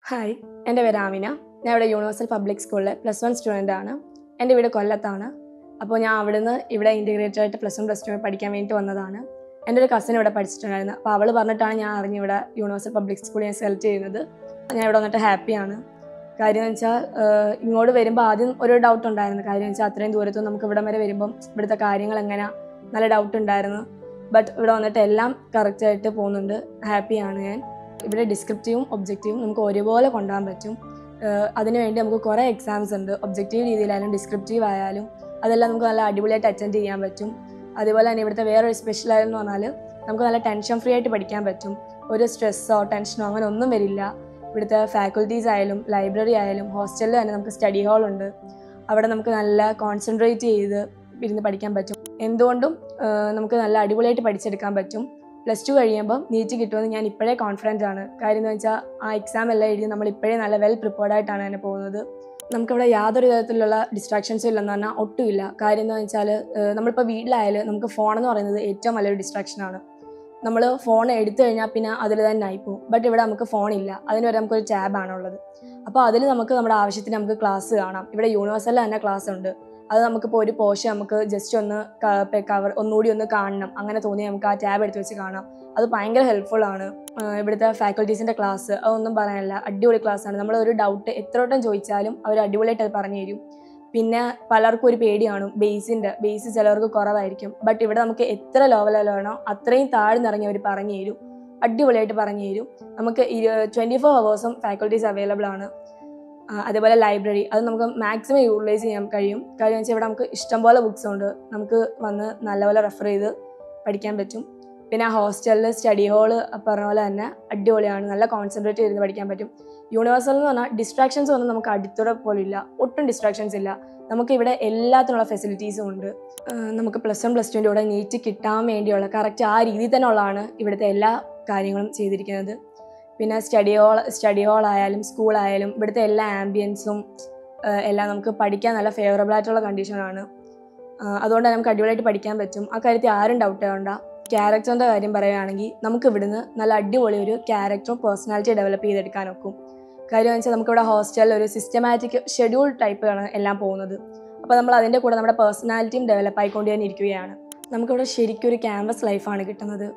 hi എൻ്റെ പേര് ആമിന ഞാൻ ഇവിടെ യൂണിവേഴ്സൽ പബ്ലിക് സ്കൂളിലെ പ്ലസ് വൺ സ്റ്റുഡൻ്റ് ആണ് എൻ്റെ വീട് കൊല്ലത്താണ് അപ്പോൾ ഞാൻ അവിടുന്ന് ഇവിടെ ഇൻറ്റിഗ്രേറ്റഡ് ആയിട്ട് പ്ലസ് വൺ പ്ലസ് ടു പഠിക്കാൻ വേണ്ടിയിട്ട് വന്നതാണ് എൻ്റെ ഒരു കസിൻ ഇവിടെ പഠിച്ചിട്ടുണ്ടായിരുന്നു അപ്പോൾ അവൾ പറഞ്ഞിട്ടാണ് ഞാൻ അറിഞ്ഞ് ഇവിടെ യൂണിവേഴ്സൽ പബ്ലിക് സ്കൂൾ ഞാൻ സെലക്ട് ചെയ്യുന്നത് ഞാൻ ഇവിടെ വന്നിട്ട് ഹാപ്പിയാണ് കാര്യം എന്ന് വെച്ചാൽ ആഹ്, ഇങ്ങോട്ട് വരുമ്പോൾ ആദ്യം ഒരു ഡൗട്ട് ഉണ്ടായിരുന്നു കാര്യം എന്ന് വെച്ചാൽ അത്രയും ദൂരത്ത് നമുക്ക് ഇവിടം വരെ വരുമ്പം ഇവിടുത്തെ കാര്യങ്ങൾ എങ്ങനെയാ നല്ല ഡൗട്ട് ഉണ്ടായിരുന്നു ബട്ട് ഇവിടെ വന്നിട്ട് എല്ലാം കറക്റ്റായിട്ട് പോകുന്നുണ്ട് ഹാപ്പിയാണ് ഞാൻ ഇവിടെ ഡിസ്ക്രിപ്റ്റീവും ഒബ്ജക്റ്റീവും നമുക്ക് ഒരുപോലെ കൊണ്ടുപോകാൻ പറ്റും ആഹ് അതിനുവേണ്ടി നമുക്ക് കുറേ എക്സാംസ് ഉണ്ട് ഒബ്ജക്റ്റീവ് രീതിയിലായാലും ഡിസ്ക്രിപ്റ്റീവ് ആയാലും അതെല്ലാം നമുക്ക് നല്ല അടിപൊളിയായിട്ട് അറ്റൻഡ് ചെയ്യാൻ പറ്റും അതുപോലെ തന്നെ ഇവിടുത്തെ വേറൊരു സ്പെഷ്യൽ ആയെന്ന് പറഞ്ഞാൽ നമുക്ക് നല്ല ടെൻഷൻ ഫ്രീ ആയിട്ട് പഠിക്കാൻ പറ്റും ഒരു സ്ട്രെസ്സോ ടെൻഷനോ അങ്ങനെ ഒന്നും വരില്ല ഇവിടുത്തെ ഫാക്കൽറ്റീസ് ആയാലും ലൈബ്രറി ആയാലും ഹോസ്റ്റലിൽ തന്നെ നമുക്ക് സ്റ്റഡി ഹാൾ ഉണ്ട് അവിടെ നമുക്ക് നല്ല കോൺസെൻട്രേറ്റ് ചെയ്ത് ഇരുന്ന് പഠിക്കാൻ പറ്റും എന്തുകൊണ്ടും ആഹ് നമുക്ക് നല്ല അടിപൊളിയായിട്ട് പഠിച്ചെടുക്കാൻ പറ്റും പ്ലസ് ടു കഴിയുമ്പോൾ നീറ്റ് കിട്ടുമെന്ന് ഞാൻ ഇപ്പോഴേ കോൺഫിഡൻ്റ് ആണ് കാര്യം എന്ന് വെച്ചാൽ ആ എക്സാം എല്ലാം എഴുതി നമ്മൾ ഇപ്പോഴേ നല്ല വെൽ പ്രിപ്പയർഡ് ആയിട്ടാണ് തന്നെ പോകുന്നത് നമുക്കിവിടെ യാതൊരു തരത്തിലുള്ള ഡിസ്ട്രാക്ഷൻസും ഇല്ലെന്ന് പറഞ്ഞാൽ ഒട്ടുമില്ല കാര്യം എന്ന് വെച്ചാൽ നമ്മളിപ്പോൾ വീട്ടിലായാലും നമുക്ക് ഫോൺ എന്ന് പറയുന്നത് ഏറ്റവും വലിയൊരു ഡിസ്ട്രാക്ഷനാണ് നമ്മൾ ഫോൺ എടുത്തു കഴിഞ്ഞാൽ പിന്നെ അതിൽ തന്നെ ആയിപ്പോവും ബട്ട് ഇവിടെ നമുക്ക് ഫോണില്ല അതിന് വരെ നമുക്കൊരു ടാബാണുള്ളത് അപ്പോൾ അതിൽ നമുക്ക് നമ്മുടെ ആവശ്യത്തിന് നമുക്ക് ക്ലാസ് കാണാം ഇവിടെ യൂണിവേഴ്സലിൽ തന്നെ ക്ലാസ് ഉണ്ട് അത് നമുക്കിപ്പോൾ ഒരു പോർഷൻ നമുക്ക് ജസ്റ്റ് ഒന്ന് കവർ ഒന്നുകൂടി ഒന്ന് കാണണം അങ്ങനെ തോന്നി നമുക്ക് ആ ടാബ് എടുത്ത് വെച്ച് കാണാം അത് ഭയങ്കര ഹെൽപ്ഫുൾ ആണ് ആഹ് ഇവിടുത്തെ ഫാക്കൽറ്റീസിൻ്റെ ക്ലാസ് അതൊന്നും പറയാനില്ല അടിപൊളി ക്ലാസ് ആണ് നമ്മൾ ഒരു ഡൗട്ട് എത്ര വട്ടം ചോദിച്ചാലും അവർ അടിപൊളിയായിട്ട് അത് പറഞ്ഞു തരും പിന്നെ പലർക്കും ഒരു പേടി കാണും ബേസിൻ്റെ ബേസ് ചിലവർക്ക് കുറവായിരിക്കും ബട്ട് ഇവിടെ നമുക്ക് എത്ര ലെവൽ വേണോ അത്രയും താഴ്ന്നിറങ്ങി അവർ പറഞ്ഞു തരും അടിപൊളിയായിട്ട് പറഞ്ഞു തരും നമുക്ക് ട്വൻറ്റി ഫോർ അവേഴ്സും ഫാക്കൽറ്റീസ് അവൈലബിൾ ആണ് ആ, അതേപോലെ ലൈബ്രറി അത് നമുക്ക് മാക്സിമം യൂട്ടിലൈസ് ചെയ്യാൻ കഴിയും കാര്യം വെച്ചാൽ ഇവിടെ നമുക്ക് ഇഷ്ടംപോലെ ബുക്സ് ഉണ്ട് നമുക്ക് വന്ന് നല്ലപോലെ റെഫർ ചെയ്ത് പഠിക്കാൻ പറ്റും പിന്നെ ഹോസ്റ്റലിൽ സ്റ്റഡി ഹാള് പറഞ്ഞ പോലെ തന്നെ അടിപൊളിയാണ് നല്ല കോൺസെൻട്രേറ്റ് ചെയ്ത് പഠിക്കാൻ പറ്റും യൂണിവേഴ്സൽ എന്ന് പറഞ്ഞാൽ ഡിസ്ട്രാക്ഷൻസ് ഒന്നും നമുക്ക് അടുത്തൂടെ പോലും ഇല്ല ഒട്ടും ഡിസ്ട്രാക്ഷൻസ് ഇല്ല നമുക്ക് ഇവിടെ എല്ലാത്തിനുള്ള ഫെസിലിറ്റീസും ഉണ്ട് ആ, നമുക്ക് പ്ലസ് വൺ പ്ലസ് ടുവിൻ്റെ കൂടെ നീറ്റ് കിട്ടാൻ വേണ്ടിയുള്ള കറക്റ്റ് ആ രീതിയിൽ തന്നെ ഉള്ളതാണ് ഇവിടുത്തെ എല്ലാ കാര്യങ്ങളും ചെയ്തിരിക്കുന്നത് പിന്നെ സ്റ്റഡി ഹാൾ സ്റ്റഡി ഹാൾ ആയാലും സ്കൂളായാലും ഇവിടുത്തെ എല്ലാ ആംബിയൻസും എല്ലാം നമുക്ക് പഠിക്കാൻ നല്ല ഫേവറബിൾ ആയിട്ടുള്ള കണ്ടീഷനാണ് അതുകൊണ്ട് തന്നെ നമുക്ക് അടിപൊളിയായിട്ട് പഠിക്കാൻ പറ്റും ആ കാര്യത്തിൽ ആരും ഡൗട്ട് വേണ്ട ക്യാരക്ടറിൻ്റെ കാര്യം പറയുകയാണെങ്കിൽ നമുക്ക് ഇവിടുന്ന് നല്ല അടിപൊളി ഒരു ക്യാരക്ടറും പേഴ്സണാലിറ്റി ഡെവലപ്പ് ചെയ്തെടുക്കാൻ ഒക്കും കാര്യം എന്ന് വെച്ചാൽ നമുക്കിവിടെ ഹോസ്റ്റലിൽ ഒരു സിസ്റ്റമാറ്റിക് ഷെഡ്യൂൾ ടൈപ്പാണ് എല്ലാം പോകുന്നത് അപ്പോൾ നമ്മൾ അതിൻ്റെ കൂടെ നമ്മുടെ പേഴ്സണാലിറ്റിയും ഡെവലപ്പ് ആയിക്കൊണ്ട് തന്നെ ഇരിക്കുകയാണ് നമുക്കിവിടെ ശരിക്കും ഒരു ക്യാമ്പസ് ലൈഫാണ് കിട്ടുന്നത്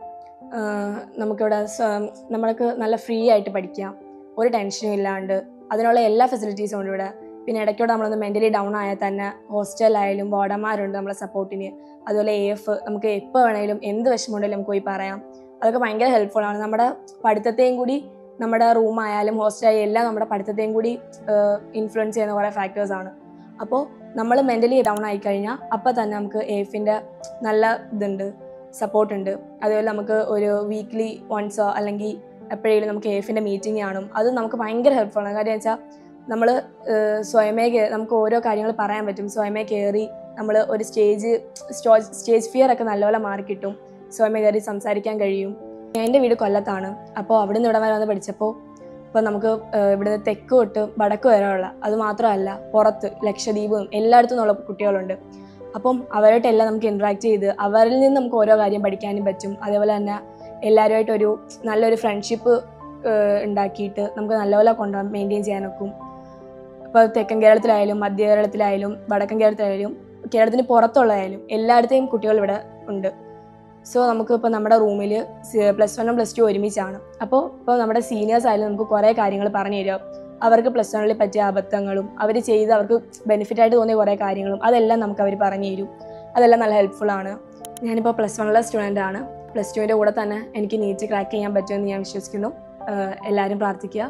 ആഹ് നമുക്കിവിടെ സ- നമ്മൾക്ക് നല്ല ഫ്രീ ആയിട്ട് പഠിക്കാം ഒരു ടെൻഷനും ഇല്ലാണ്ട് അതിനുള്ള എല്ലാ ഫെസിലിറ്റീസും ഉണ്ട് ഇവിടെ പിന്നെ ഇടയ്ക്കൂടെ നമ്മളൊന്ന് മെൻ്റലി ഡൗൺ ആയാൽ തന്നെ ഹോസ്റ്റലിലായാലും വാർഡന്മാരുണ്ട് നമ്മളെ സപ്പോർട്ടിന് അതുപോലെ എ എഫ് നമുക്ക് എപ്പോൾ വേണേലും എന്ത് വിഷമമുണ്ടെങ്കിലും നമുക്ക് പോയി പറയാം അതൊക്കെ ഭയങ്കര ഹെൽപ്ഫുൾ ആണ് നമ്മുടെ പഠിത്തത്തെയും കൂടി നമ്മുടെ റൂം ആയാലും ഹോസ്റ്റലായാലും എല്ലാം നമ്മുടെ പഠിത്തത്തെയും കൂടി ഇൻഫ്ലുവൻസ് ചെയ്യുന്ന കുറേ ഫാക്ടേഴ്സ് ആണ് അപ്പോൾ നമ്മൾ മെൻ്റലി ഡൗൺ ആയി കഴിഞ്ഞാൽ അപ്പോൾ തന്നെ നമുക്ക് എ എഫിൻ്റെ നല്ല ഇതുണ്ട് സപ്പോർട്ട് ഉണ്ട് അതുപോലെ നമുക്ക് ഒരു വീക്ക്ലി വൺസോ അല്ലെങ്കിൽ എപ്പോഴെങ്കിലും നമുക്ക് എ എഫിൻ്റെ മീറ്റിംഗ് കാണും അത് നമുക്ക് ഭയങ്കര ഹെൽപ്ഫുൾ ആണ് കാര്യം വെച്ചാൽ നമ്മൾ സ്വയമേ കേ- നമുക്ക് ഓരോ കാര്യങ്ങൾ പറയാൻ പറ്റും സ്വയമേ കയറി നമ്മൾ ഒരു സ്റ്റേജ് സ്റ്റേജ് ഫിയർ ഒക്കെ നല്ലപോലെ മാറി കിട്ടും സ്വയമേ കയറി സംസാരിക്കാൻ കഴിയും എൻ്റെ വീട് കൊല്ലത്താണ് അപ്പോൾ അവിടെ നിന്ന് ഇവിടെ വരെ വന്ന് പഠിച്ചപ്പോൾ ഇപ്പോൾ നമുക്ക് ഏഹ്, ഇവിടുന്ന് തെക്ക് തൊട്ട് വടക്ക് വരെ ഉള്ള അത് മാത്രമല്ല പുറത്ത് ലക്ഷദ്വീപും എല്ലായിടത്തും നിന്നുള്ള കുട്ടികളുണ്ട് അപ്പം അവരായിട്ടെല്ലാം നമുക്ക് ഇൻട്രാക്ട് ചെയ്ത് അവരിൽ നിന്ന് നമുക്ക് ഓരോ കാര്യം പഠിക്കാനും പറ്റും അതേപോലെ തന്നെ എല്ലാവരുമായിട്ട് ഒരു നല്ലൊരു ഫ്രണ്ട്ഷിപ്പ് ഉണ്ടാക്കിയിട്ട് നമുക്ക് നല്ലപോലെ കൊണ്ടുപോകാൻ മെയിൻറ്റെയിൻ ചെയ്യാനൊക്കും ഇപ്പോൾ തെക്കൻ കേരളത്തിലായാലും മധ്യ കേരളത്തിലായാലും വടക്കൻ കേരളത്തിലായാലും കേരളത്തിന് പുറത്തുള്ളതായാലും എല്ലായിടത്തെയും കുട്ടികൾ ഇവിടെ ഉണ്ട് സോ നമുക്ക് ഇപ്പോൾ നമ്മുടെ റൂമിൽ പ്ലസ് വണ്ണും പ്ലസ് ടു ഒരുമിച്ചാണ് അപ്പോൾ ഇപ്പോൾ നമ്മുടെ സീനിയേഴ്സ് ആയാലും നമുക്ക് കുറേ കാര്യങ്ങൾ പറഞ്ഞു തരും അവർക്ക് പ്ലസ് വണ്ണിൽ പറ്റിയ അബദ്ധങ്ങളും അവർ ചെയ്ത് അവർക്ക് ബെനിഫിറ്റ് ആയിട്ട് തോന്നിയ കുറേ കാര്യങ്ങളും അതെല്ലാം നമുക്ക് അവർ പറഞ്ഞു തരും അതെല്ലാം നല്ല ഹെൽപ്ഫുൾ ആണ് ഞാനിപ്പോൾ പ്ലസ് വണ്ണിലെ സ്റ്റുഡൻ്റ് ആണ് പ്ലസ് ടുവിൻ്റെ കൂടെ തന്നെ എനിക്ക് നീറ്റ് ക്രാക്ക് ചെയ്യാൻ പറ്റുമെന്ന് ഞാൻ വിശ്വസിക്കുന്നു ആഹ് എല്ലാവരും പ്രാർത്ഥിക്കുക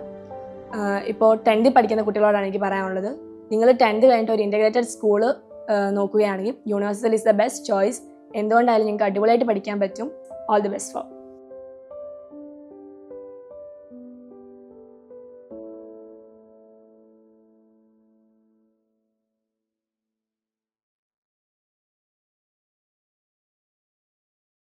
ആഹ് ഇപ്പോൾ ടെൻത്തിൽ പഠിക്കുന്ന കുട്ടികളോടാണ് എനിക്ക് പറയാനുള്ളത് നിങ്ങൾ ടെൻത്ത് കഴിഞ്ഞിട്ട് ഒരു ഇൻറ്റഗ്രേറ്റഡ് സ്കൂള് നോക്കുകയാണെങ്കിൽ university is the best choice എന്തുകൊണ്ടായാലും നിങ്ങൾക്ക് അടിപൊളിയായിട്ട് പഠിക്കാൻ പറ്റും ഓൾ ദി ബെസ്റ്റ് ഫോർ